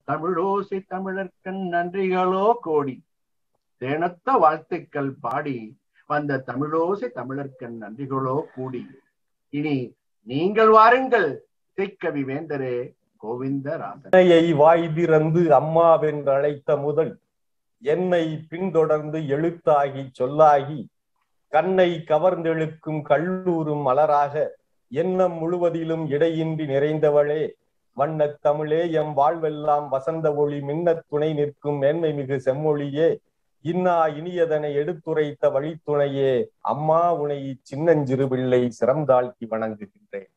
தமிழோசை தமிழர்க்கன் நன்றிகளோ கோடி தேனத்த வாழ்த்துக்கள் பாடி வந்த தமிழோசை தமிழர்க்கன் நன்றிகளோ கூடி இனி நீங்கள் வாருங்கள் திக்கவி வேந்தரே கோவிந்தராசன் என்னையை வாய் திறந்து அம்மாவென்று அழைத்த முதல் என்னை பின்தொடர்ந்து எழுத்தாகி சொல்லாகி கண்ணை கவர்ந்தெழுக்கும் கல்லூரும் மலராக எண்ணம் முழுவதிலும் இடையின்றி நிறைந்தவளே வண்ணத் தமிழே எம் வாழ்வெல்லாம் வசந்த ஒளி மின்னத் துணை நிற்கும் மேன்மை மிகு செம்மொழியே இன்னா இனியதனை எடுத்துரைத்த வழித்துணையே அம்மா உனை சின்னஞ்சிறு பிள்ளை சிறந்தாழ்த்தி வணங்குகின்றேன்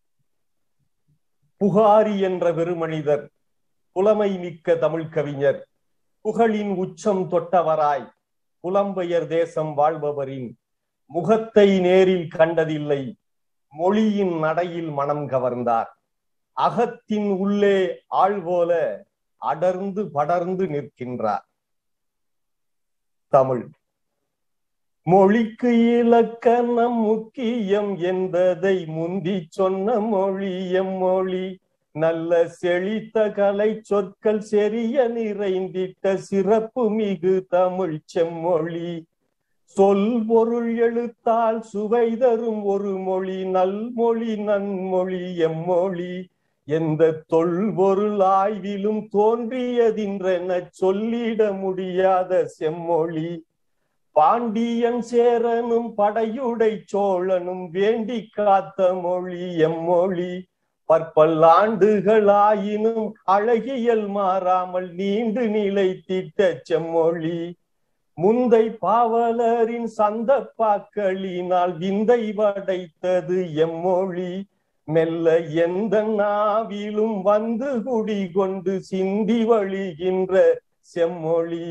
புகாரி என்ற பெருமனிதர் புலமை மிக்க தமிழ் கவிஞர் புகழின் உச்சம் தொட்டவராய் புலம்பெயர் தேசம் வாழ்பவரின் முகத்தை நேரில் கண்டதில்லை மொழியின் நடையில் மனம் கவர்ந்தார் அகத்தின் உள்ளே ஆள் போல அடர்ந்து படர்ந்து நிற்கின்றார் தமிழ் மொழிக்கு இலக்கணம் முக்கியம் என்பதை முந்தி சொன்ன மொழி எம்மொழி நல்ல செழித்த கலை சொற்கள் செறிய நிறைந்திட்ட சிறப்பு மிகு தமிழ் செம்மொழி சொல் பொருள் எழுத்தால் சுவை தரும் ஒரு மொழி நல்மொழி நன்மொழி எம்மொழி எந்த தொல்பொருள் ஆய்விலும் தோன்றியதின்றென சொல்லிட முடியாத செம்மொழி பாண்டியன் சேரனும் படையுடை சோழனும் வேண்டி காத்த மொழி எம்மொழி பற்பல்லாண்டுகளாயினும் அழகியல் மாறாமல் நீண்டு நிலைத்திட்ட செம்மொழி முந்தை பாவலரின் சந்த பாக்களினால் விந்தை வடைத்தது எம்மொழி மெல்ல எந்த நாவிலும் வந்து குடி கொண்டு சிந்தி வழிகின்ற செம்மொழி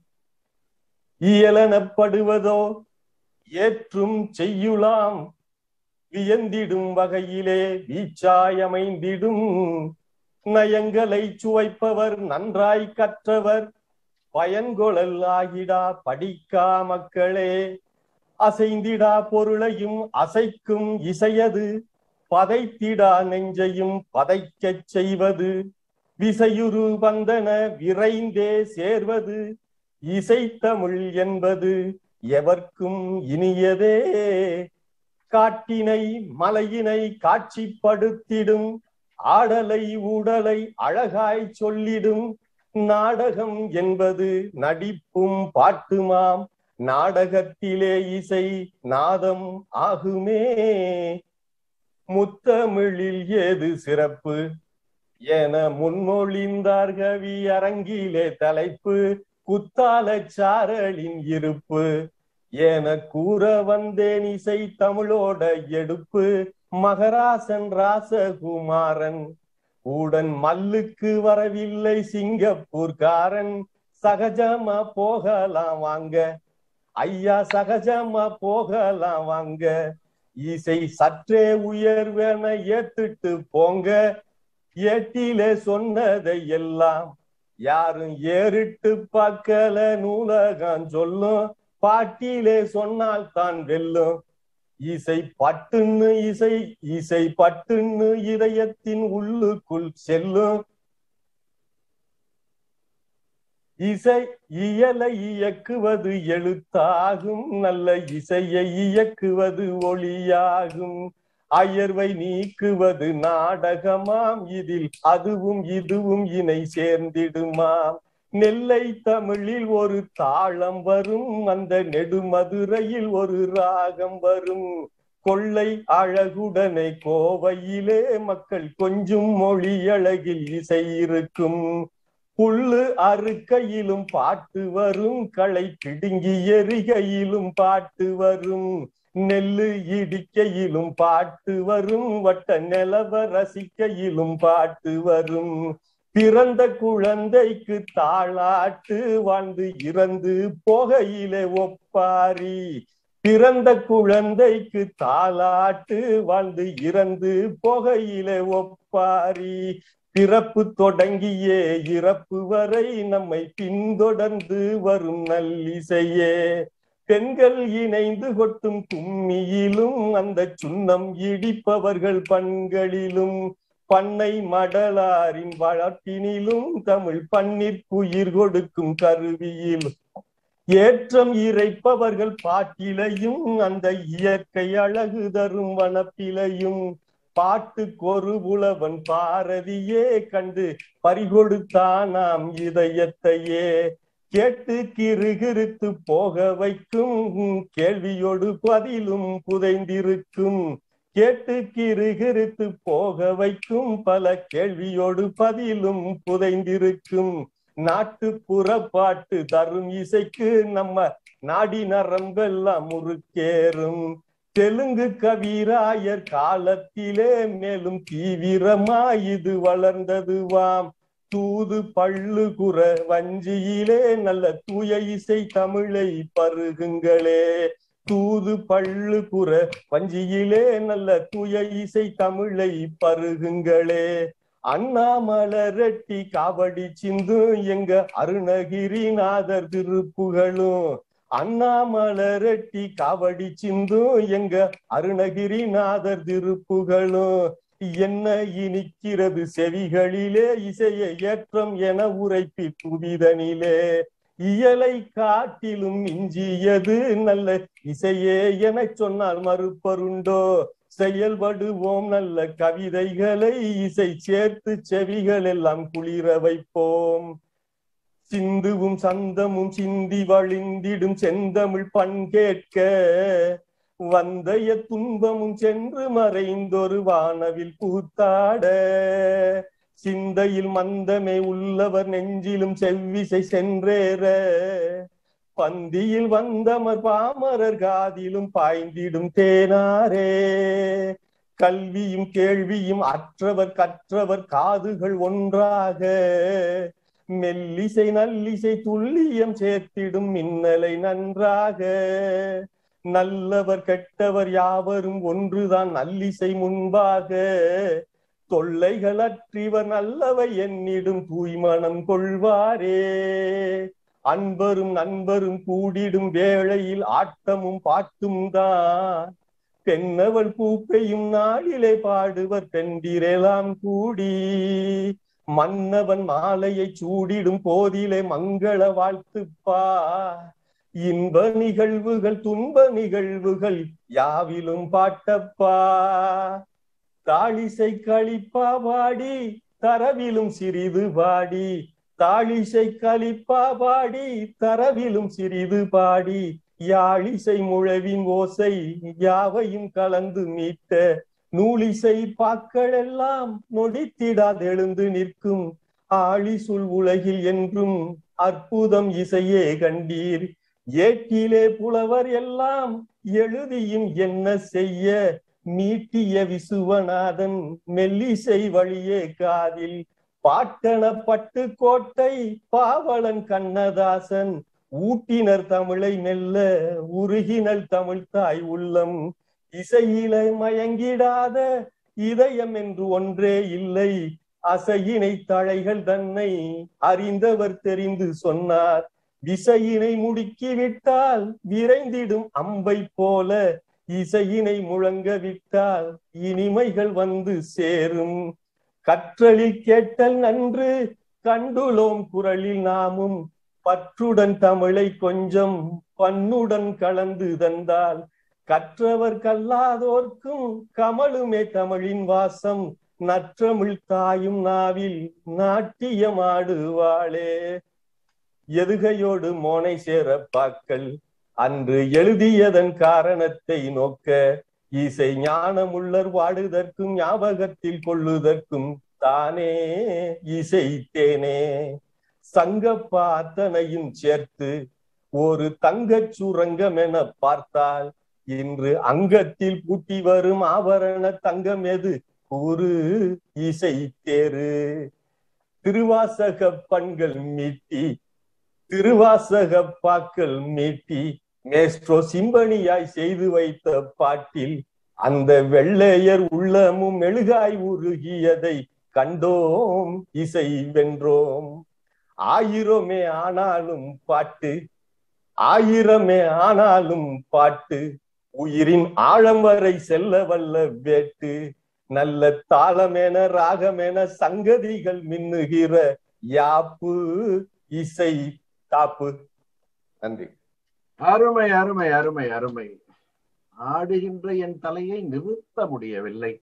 இயலனப்படுவதோ ஏற்றும் செய்யுலாம் வியந்திடும் வகையிலே வீச்சாயமைந்திடும் நயங்களை சுவைப்பவர் நன்றாய் கற்றவர் பயன்கொழல் ஆகிடா படிக்கா மக்களே அசைந்திடா பொருளையும் அசைக்கும் இசையது பதைத்திடா நெஞ்சையும் பதைக்கச் செய்வது விசையுரு வந்தன விரைந்தே சேர்வது இசைத்தமிழ் என்பது எவர்க்கும் இனியதே காட்டினை மலையினை காட்சிப்படுத்திடும் ஆடலை ஊடலை அழகாய் சொல்லிடும் நாடகம் என்பது நடிப்பும் பாட்டுமாம் நாடகத்திலே இசை நாதம் ஆகுமே முத்தமிழில் ஏது சிறப்பு என முன்மொழிந்தார் கவி அரங்கிலே தலைப்பு குத்தால சாரலின் இருப்பு என கூற வந்தேன் இசை தமிழோட எடுப்பு மகராசன் ராசகுமாரன் உடன் மல்லுக்கு வரவில்லை சிங்கப்பூர்காரன் சகஜமா போகலாம் வாங்க ஐயா சகஜமா போகலாம் வாங்க இசை சற்றே உயர்வென ஏத்துட்டு போங்க ஏட்டிலே சொன்னதை எல்லாம் யாரும் ஏறிட்டு பார்க்கல நூலகம் சொல்லும் பாட்டிலே சொன்னால் தான் வெல்லும் இசை பட்டுன்னு இசை இசை பட்டுன்னு இதயத்தின் உள்ளுக்குள் செல்லும் இசை இயலை இயக்குவது எழுத்தாகும் நல்ல இசையை இயக்குவது ஒளியாகும் அயர்வை நீக்குவது நாடகமாம் இதில் அதுவும் இதுவும் இணை சேர்ந்திடுமாம் நெல்லை தமிழில் ஒரு தாளம் வரும் அந்த நெடுமதுரையில் ஒரு ராகம் வரும் கொள்ளை அழகுடனே கோவையிலே மக்கள் கொஞ்சம் மொழி அழகில் இசை இருக்கும் புல்லு அறுக்கையிலும் பாட்டு வரும் களை பிடுங்கி எரிகையிலும் பாட்டு வரும் நெல்லு இடிக்கையிலும் பாட்டு வரும் வட்ட நிலவ ரசிக்கையிலும் பாட்டு வரும் பிறந்த குழந்தைக்கு தாளாட்டு வாழ்ந்து இறந்து போகையிலே ஒப்பாரி பிறந்த குழந்தைக்கு தாளாட்டு வாழ்ந்து இறந்து போகையிலே ஒப்பாரி பிறப்பு தொடங்கியே இறப்பு வரை நம்மை பின்தொடர்ந்து வரும் நல்லிசையே பெண்கள் இணைந்து கொட்டும் கும்மியிலும் அந்த சுண்ணம் இடிப்பவர்கள் பண்களிலும் பண்ணை மடலாரின் வளர்ப்பினிலும் தமிழ் பன்னிற்குயிர் கொடுக்கும் கருவியில் ஏற்றம் இறைப்பவர்கள் பாட்டிலையும் அந்த இயற்கை அழகு தரும் வனப்பிலையும் பாட்டுக்கொரு புலவன் பாரதியே கண்டு பறிகொடுத்தானாம் இதயத்தையே கேட்டு கிருகிருத்து போக வைக்கும் கேள்வியோடு பதிலும் புதைந்திருக்கும் கேட்டு கிருகிருத்து போக வைக்கும் பல கேள்வியோடு பதிலும் புதைந்திருக்கும் நாட்டுப்புற பாட்டு தரும் இசைக்கு நம்ம நாடி நரம்பெல்லாம் முறுக்கேறும் தெலுங்கு கவிராயர் காலத்திலே மேலும் தீவிரமாய் இது வளர்ந்ததுவாம் தூது பள்ளு குற வஞ்சியிலே நல்ல தூய இசை தமிழை பருகுங்களே தூது பள்ளு குற வஞ்சியிலே நல்ல தூய இசை தமிழை பருகுங்களே அண்ணாமலரட்டி காவடி சிந்து எங்க அருணகிரிநாதர் திருப்புகழும் அண்ணாமலரட்டி காவடி சிந்து எங்க அருணகிரிநாதர் திருப்புகழும் என்ன இனிக்கிறது செவிகளிலே இசையை ஏற்றம் என உரைப்பி புவிதனிலே இயலை காட்டிலும் மிஞ்சியது நல்ல இசையே என சொன்னால் மறுப்பருண்டோ செயல்படுவோம் நல்ல கவிதைகளை இசை சேர்த்து செவிகள் எல்லாம் குளிர வைப்போம் சிந்துவும் சந்தமும் சிந்தி வழிந்திடும் செந்தமிழ் பண்கேட்க வந்தைய துன்பமும் சென்று மறைந்தொரு வானவில் கூத்தாட சிந்தையில் மந்தமே உள்ளவர் நெஞ்சிலும் செவ்விசை சென்றேற பந்தியில் வந்தமர் பாமரர் காதிலும் பாய்ந்திடும் தேனாரே கல்வியும் கேள்வியும் அற்றவர் கற்றவர் காதுகள் ஒன்றாக மெல்லிசை நல்லிசை துல்லியம் சேர்த்திடும் மின்னலை நன்றாக நல்லவர் கெட்டவர் யாவரும் ஒன்றுதான் நல்லிசை முன்பாக தொல்லைகள் அற்றிவர் நல்லவை என்னிடும் தூய்மனம் கொள்வாரே அன்பரும் நண்பரும் கூடிடும் வேளையில் ஆட்டமும் பாட்டும் தான் பெண்ணவள் பூப்பையும் நாளிலே பாடுவர் பெண்டிரெல்லாம் கூடி மன்னவன் மாலையை சூடிடும் போதிலே மங்கள வாழ்த்துப்பா இன்ப நிகழ்வுகள் துன்ப நிகழ்வுகள் யாவிலும் பாட்டப்பா தாளிசை கழிப்பா பாடி தரவிலும் சிறிது பாடி தாளிசை கழிப்பா பாடி தரவிலும் சிறிது பாடி யாழிசை முழவின் ஓசை யாவையும் கலந்து மீட்ட நூலிசை பாக்கள் எல்லாம் நொடித்திடாதெழுந்து நிற்கும் ஆழி சுல் உலகில் என்றும் அற்புதம் இசையே கண்டீர் ஏட்டிலே புலவர் எல்லாம் எழுதியும் என்ன செய்ய மீட்டிய விசுவநாதன் மெல்லிசை வழியே காதில் பாட்டன பட்டு கோட்டை பாவலன் கண்ணதாசன் ஊட்டினர் தமிழை மெல்ல உருகினல் தமிழ் தாய் உள்ளம் இசையில மயங்கிடாத இதயம் என்று ஒன்றே இல்லை அசையினை தழைகள் தன்னை அறிந்தவர் தெரிந்து சொன்னார் விசையினை முடுக்கிவிட்டால் விரைந்திடும் அம்பை போல இசையினை முழங்க விட்டால் இனிமைகள் வந்து சேரும் கற்றலில் கேட்டல் நன்று கண்டுளோம் குரலில் நாமும் பற்றுடன் தமிழை கொஞ்சம் பண்ணுடன் கலந்து தந்தால் கற்றவர் கல்லாதோர்க்கும் கமலுமே தமிழின் வாசம் நற்றமிழ் தாயும் நாவில் நாட்டியமாடுவாளே எதுகையோடு மோனை சேர பாக்கள் அன்று எழுதியதன் காரணத்தை நோக்க இசை ஞானமுள்ளர் வாடுதற்கும் ஞாபகத்தில் கொள்ளுதற்கும் தானே இசைத்தேனே சங்கப்பா அத்தனையும் சேர்த்து ஒரு தங்கச் சுரங்கம் என பார்த்தால் இன்று அங்கத்தில் பூட்டி வரும் ஆபரண தங்கம் எது கூறு இசை தேரு திருவாசக பண்கள் மீட்டி திருவாசக பாக்கள் மீட்டி மேஸ்ட்ரோ சிம்பனியாய் செய்து வைத்த பாட்டில் அந்த வெள்ளையர் உள்ளமும் மெழுகாய் உருகியதை கண்டோம் இசை வென்றோம் ஆயிரமே ஆனாலும் பாட்டு ஆயிரமே ஆனாலும் பாட்டு உயிரின் ஆழம் வரை செல்ல வல்ல வேட்டு நல்ல தாளமென ராகமென சங்கதிகள் மின்னுகிற யாப்பு இசை தாப்பு நன்றி அருமை அருமை அருமை அருமை ஆடுகின்ற என் தலையை நிறுத்த முடியவில்லை